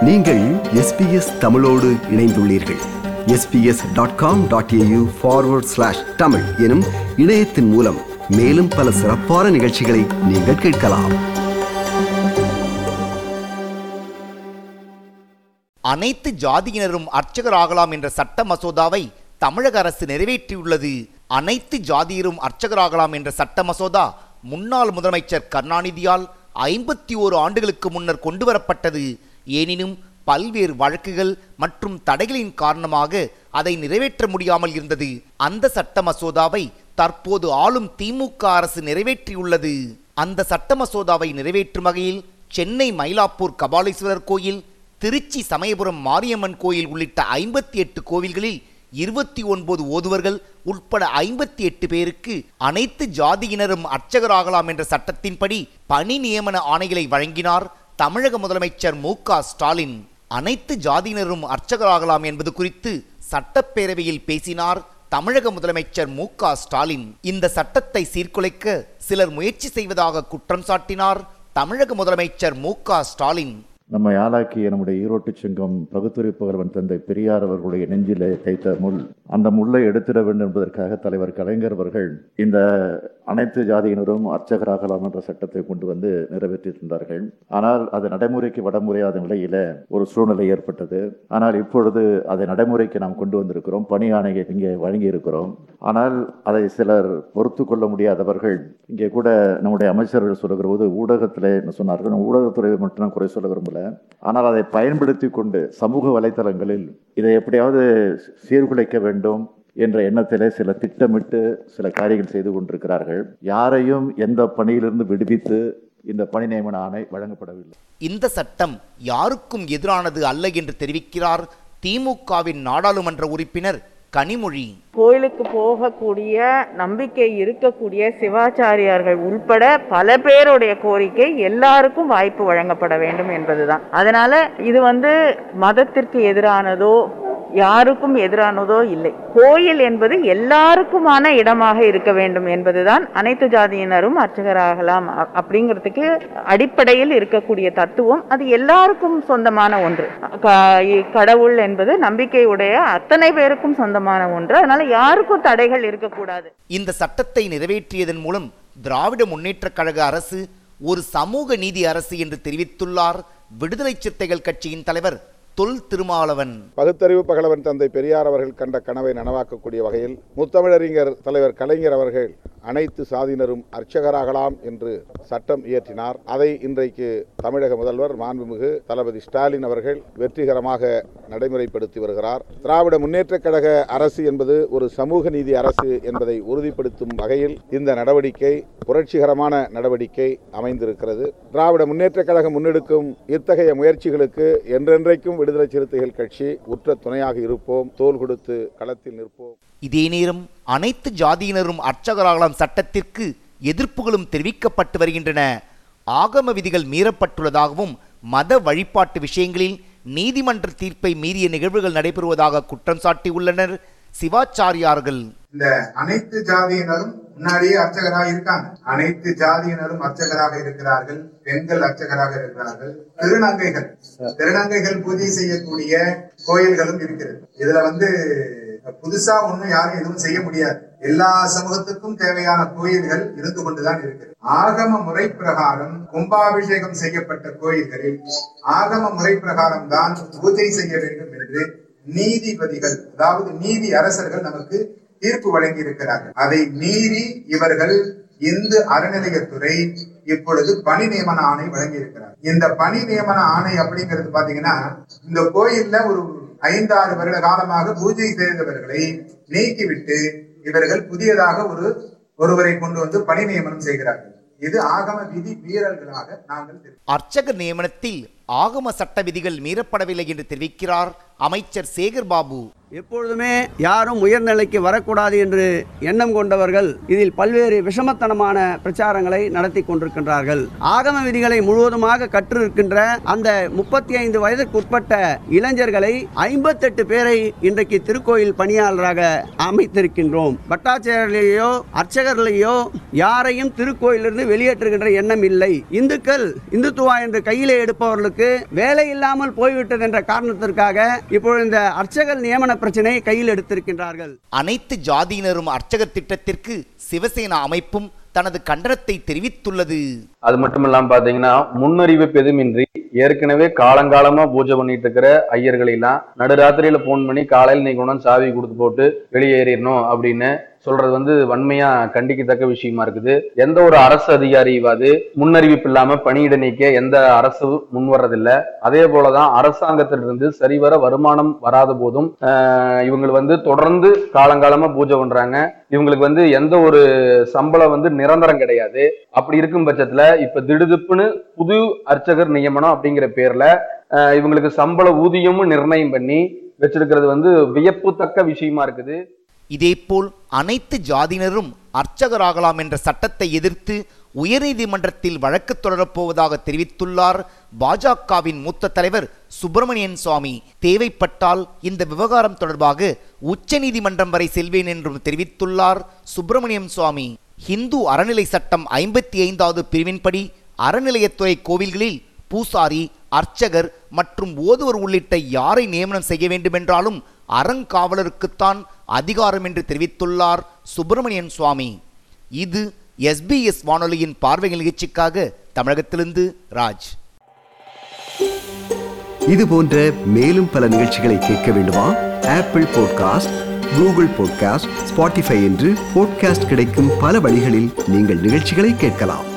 நீங்கள் எஸ்பிஎஸ் தமிழோடு இணைந்துள்ளீர்கள் SBS dot com dot AU forward slash Tamil எனும் இணையத்தின் மூலம் மேலும் பல சிறப்பான நிகழ்ச்சிகளை நீங்கள் கேட்கலாம் அனைத்து ஜாதியினரும் அர்ச்சகராகலாம் என்ற சட்ட மசோதாவை தமிழக அரசு நிறைவேற்றியுள்ளது அனைத்து ஜாதியரும் அர்ச்சகராகலாம் என்ற சட்ட மசோதா முன்னாள் முதலமைச்சர் கருணாநிதியால் ஐம்பத்தி ஓரு ஆண்டுகளுக்கு முன்னர் கொண்டுவரப்பட்டது எனினும் பல்வேறு வழக்குகள் மற்றும் தடைகளின் காரணமாக அதை நிறைவேற்ற முடியாமல் இருந்தது அந்த சட்ட மசோதாவை தற்போது ஆளும் திமுக அரசு நிறைவேற்றியுள்ளது அந்த சட்ட மசோதாவை நிறைவேற்றும் வகையில் சென்னை மயிலாப்பூர் கபாலீஸ்வரர் கோயில் திருச்சி சமயபுரம் மாரியம்மன் கோயில் உள்ளிட்ட ஐம்பத்தி எட்டு கோவில்களில் இருபத்தி ஒன்பது ஓதுவர்கள் உட்பட ஐம்பத்தி எட்டு பேருக்கு அனைத்து ஜாதியினரும் அர்ச்சகராகலாம் என்ற சட்டத்தின்படி பணி நியமன ஆணைகளை வழங்கினார் தமிழக முதலமைச்சர் மு க ஸ்டாலின் அனைத்து ஜாதியினரும் அர்ச்சகராகலாம் என்பது குறித்து சட்டப்பேரவையில் பேசினார் தமிழக முதலமைச்சர் மு க ஸ்டாலின் இந்த சட்டத்தை சீர்குலைக்க சிலர் முயற்சி செய்வதாக குற்றம் சாட்டினார் தமிழக முதலமைச்சர் மு க ஸ்டாலின் நம்மை ஆளாக்கிய நம்முடைய ஈரோட்டு சங்கம் பகுத்துரை புகழ்வன் தந்தை பெரியார் அவர்களுடைய நெஞ்சிலே தைத்த முள் அந்த முள்ளை எடுத்திட வேண்டும் என்பதற்காக தலைவர் கலைஞர் அவர்கள் இந்த அனைத்து ஜாதியினரும் அர்ச்சகராகலாம் என்ற சட்டத்தை கொண்டு வந்து நிறைவேற்றி தந்தார்கள் ஆனால் அது நடைமுறைக்கு வடமுறையாத நிலையில ஒரு சூழ்நிலை ஏற்பட்டது ஆனால் இப்பொழுது அதை நடைமுறைக்கு நாம் கொண்டு வந்திருக்கிறோம் பணி ஆணையை இங்கே வழங்கி இருக்கிறோம் ஆனால் அதை சிலர் பொறுத்து கொள்ள முடியாதவர்கள் இங்கே கூட நம்முடைய அமைச்சர்கள் சொல்லுகிற போது ஊடகத்திலே என்ன சொன்னார்கள் நான் ஊடகத்துறை மட்டும் நான் குறை சொல்ல விரும்பல ஆனால் அதை பயன்படுத்தி கொண்டு சமூக வலைத்தளங்களில் இதை எப்படியாவது சீர்குலைக்க வேண்டும் என்ற எண்ணத்திலே சில திட்டமிட்டு சில காரியங்கள் செய்து கொண்டிருக்கிறார்கள் யாரையும் எந்த பணியிலிருந்து விடுவித்து இந்த பணி நியமன ஆணை வழங்கப்படவில்லை இந்த சட்டம் யாருக்கும் எதிரானது அல்ல என்று தெரிவிக்கிறார் திமுகவின் நாடாளுமன்ற உறுப்பினர் கனிமொழி கோயிலுக்கு போகக்கூடிய நம்பிக்கை இருக்கக்கூடிய சிவாச்சாரியார்கள் உள்பட பல பேருடைய கோரிக்கை எல்லாருக்கும் வாய்ப்பு வழங்கப்பட வேண்டும் என்பதுதான் அதனால இது வந்து மதத்திற்கு எதிரானதோ யாருக்கும் எதிரானதோ இல்லை கோயில் என்பது எல்லாருக்குமான இடமாக இருக்க வேண்டும் என்பதுதான் அனைத்து ஜாதியினரும் அர்ச்சகராகலாம் அ- அப்படிங்கிறதுக்கு அடிப்படையில் இருக்கக்கூடிய தத்துவம் அது எல்லாருக்கும் சொந்தமான ஒன்று க- கடவுள் என்பது நம்பிக்கையுடைய அத்தனை பேருக்கும் சொந்தமான ஒன்று அதனால யாருக்கும் தடைகள் இருக்கக்கூடாது இந்த சட்டத்தை நிறைவேற்றியதன் மூலம் திராவிட முன்னேற்றக் கழக அரசு ஒரு சமூக நீதி அரசு என்று தெரிவித்துள்ளார் விடுதலை சிறுத்தைகள் கட்சியின் தலைவர் தொல் திருமாவளவன் பகுத்தறிவு பகலவன் தந்தை பெரியார் அவர்கள் கண்ட கனவை நனவாக்கக்கூடிய வகையில் முத்தமிழறிஞர் தலைவர் கலைஞர் அவர்கள் அனைத்து சாதியினரும் அர்ச்சகராகலாம் என்று சட்டம் இயற்றினார் அதை இன்றைக்கு தமிழக முதல்வர் மாண்புமிகு தளபதி ஸ்டாலின் அவர்கள் வெற்றிகரமாக நடைமுறைப்படுத்தி வருகிறார் திராவிட முன்னேற்றக் கழக அரசு என்பது ஒரு சமூக நீதி அரசு என்பதை உறுதிப்படுத்தும் வகையில் இந்த நடவடிக்கை புரட்சிகரமான நடவடிக்கை அமைந்திருக்கிறது திராவிட முன்னேற்றக் கழகம் முன்னெடுக்கும் இத்தகைய முயற்சிகளுக்கு என்றென்றைக்கும் விடுதலை சிறுத்தைகள் கட்சி உற்ற துணையாக இருப்போம் தோள் கொடுத்து களத்தில் நிற்போம் இதே நேரம் அனைத்து ஜாதியினரும் அர்ச்சகராகலாம் சட்டத்திற்கு எதிர்ப்புகளும் தெரிவிக்கப்பட்டு வருகின்றன ஆகம விதிகள் மீறப்பட்டுள்ளதாகவும் மத வழிபாட்டு விஷயங்களில் நீதிமன்ற தீர்ப்பை மீறிய நிகழ்வுகள் நடைபெறுவதாக குற்றம் சாட்டியுள்ளனர் சிவாச்சாரியார்கள் இந்த அனைத்து ஜாதியினரும் முன்னாடியே அர்ச்சகராக இருக்காங்க அனைத்து ஜாதியினரும் அர்ச்சகராக இருக்கிறார்கள் பெண்கள் அர்ச்சகராக இருக்கிறார்கள் திருநங்கைகள் திருநங்கைகள் பூஜை செய்யக்கூடிய கோயில்களும் இருக்கிறது இதுல வந்து புதுசா ஒண்ணும் யாரும் எதுவும் செய்ய முடியாது எல்லா சமூகத்துக்கும் தேவையான கோயில்கள் இருந்து கொண்டுதான் இருக்கிறது ஆகம முறை பிரகாரம் கும்பாபிஷேகம் செய்யப்பட்ட கோயில்களில் ஆகம முறை பிரகாரம் தான் பூஜை செய்ய வேண்டும் என்று நீதிபதிகள் அதாவது நீதி அரசர்கள் நமக்கு தீர்ப்பு வழங்கி இருக்கிறார்கள் அதை மீறி இவர்கள் இந்து அறநிலையத்துறை இப்பொழுது பணி நியமன ஆணை வழங்கி இருக்கிறார் இந்த பணி நியமன ஆணை அப்படிங்கிறது பாத்தீங்கன்னா இந்த கோயில்ல ஒரு ஐந்தாறு வருட காலமாக பூஜை செய்தவர்களை நீக்கிவிட்டு இவர்கள் புதியதாக ஒரு ஒருவரை கொண்டு வந்து பணி நியமனம் செய்கிறார்கள் இது ஆகம விதி மீறல்களாக நாங்கள் தெரிவிக்கிறோம். அர்ச்சக நியமனத்தில் ஆகம சட்ட விதிகள் மீறப்படவில்லை என்று தெரிவிக்கிறார் அமைச்சர் சேகர் பாபு எப்பொழுதுமே யாரும் உயர்நிலைக்கு வரக்கூடாது என்று எண்ணம் கொண்டவர்கள் இதில் பல்வேறு விஷமத்தனமான பிரச்சாரங்களை நடத்தி கொண்டிருக்கின்றார்கள் ஆகம விதிகளை முழுவதுமாக கற்றிருக்கின்ற அந்த முப்பத்தி ஐந்து வயதிற்குட்பட்ட இளைஞர்களை ஐம்பத்தெட்டு பேரை இன்றைக்கு திருக்கோயில் பணியாளராக அமைத்திருக்கின்றோம் பட்டாச்சாரியர்களையோ அர்ச்சகர்களையோ யாரையும் திருக்கோயிலிருந்து வெளியேற்றுகின்ற எண்ணம் இல்லை இந்துக்கள் இந்துத்துவா என்று கையிலே எடுப்பவர்களுக்கு வேலை இல்லாமல் போய்விட்டது என்ற காரணத்திற்காக இப்பொழுது இந்த அர்ச்சகர் நியமன பிரச்சனை கையில் எடுத்திருக்கின்றார்கள் அனைத்து ஜாதியினரும் அர்ச்சகர் திட்டத்திற்கு சிவசேனா அமைப்பும் தனது கண்டனத்தை தெரிவித்துள்ளது அது மட்டும் இல்லாம பாத்தீங்கன்னா முன்னறிவிப்பு எதுவுமின்றி ஏற்கனவே காலங்காலமா பூஜை பண்ணிட்டு இருக்கிற ஐயர்களை எல்லாம் நடுராத்திரியில போன் பண்ணி காலையில நீங்க கொண்டாந்து சாவி கொடுத்து போட்டு வெளியேறிடணும் அப்படின்னு சொல்றது வந்து வன்மையா கண்டிக்கத்தக்க விஷயமா இருக்குது எந்த ஒரு அரசு அதிகாரியாவது முன்னறிவிப்பு இல்லாம பணியிட நீக்க எந்த அரசு முன் வர்றதில்ல அதே போலதான் அரசாங்கத்திலிருந்து சரிவர வருமானம் வராத போதும் ஆஹ், இவங்க வந்து தொடர்ந்து காலங்காலமா பூஜை பண்றாங்க இவங்களுக்கு வந்து எந்த ஒரு சம்பளம் வந்து நிரந்தரம் கிடையாது அப்படி இருக்கும் பட்சத்துல இப்ப திடுதிப்புன்னு புது அர்ச்சகர் நியமனம் அப்படிங்கிற பேர்ல ஆஹ், இவங்களுக்கு சம்பள ஊதியமும் நிர்ணயம் பண்ணி வச்சிருக்கிறது வந்து வியப்புத்தக்க விஷயமா இருக்குது இதேபோல் அனைத்து ஜாதியினரும் அர்ச்சகராகலாம் என்ற சட்டத்தை எதிர்த்து உயர்நீதிமன்றத்தில் வழக்கு தொடரப்போவதாக தெரிவித்துள்ளார் பாஜகவின் மூத்த தலைவர் சுப்பிரமணியன் சுவாமி தேவைப்பட்டால் இந்த விவகாரம் தொடர்பாக உச்சநீதிமன்றம் வரை செல்வேன் என்றும் தெரிவித்துள்ளார் சுப்பிரமணியம் சுவாமி ஹிந்து அறநிலை சட்டம் ஐம்பத்தி ஐந்தாவது பிரிவின்படி அறநிலையத்துறை கோவில்களில் பூசாரி அர்ச்சகர் மற்றும் ஓதுவர் உள்ளிட்ட யாரை நியமனம் செய்ய வேண்டுமென்றாலும் அறங்காவலருக்குத்தான் அதிகாரம் என்று தெரிவித்துள்ளார் சுப்பிரமணியன் சுவாமி இது எஸ்பிஎஸ் வானொலியின் பார்வை நிகழ்ச்சிக்காக தமிழகத்திலிருந்து ராஜ் இது போன்ற மேலும் பல நிகழ்ச்சிகளை கேட்க வேண்டுமா Apple podcast Google podcast Spotify என்று பாட்காஸ்ட் கிடைக்கும் பல வழிகளில் நீங்கள் நிகழ்ச்சிகளை கேட்கலாம்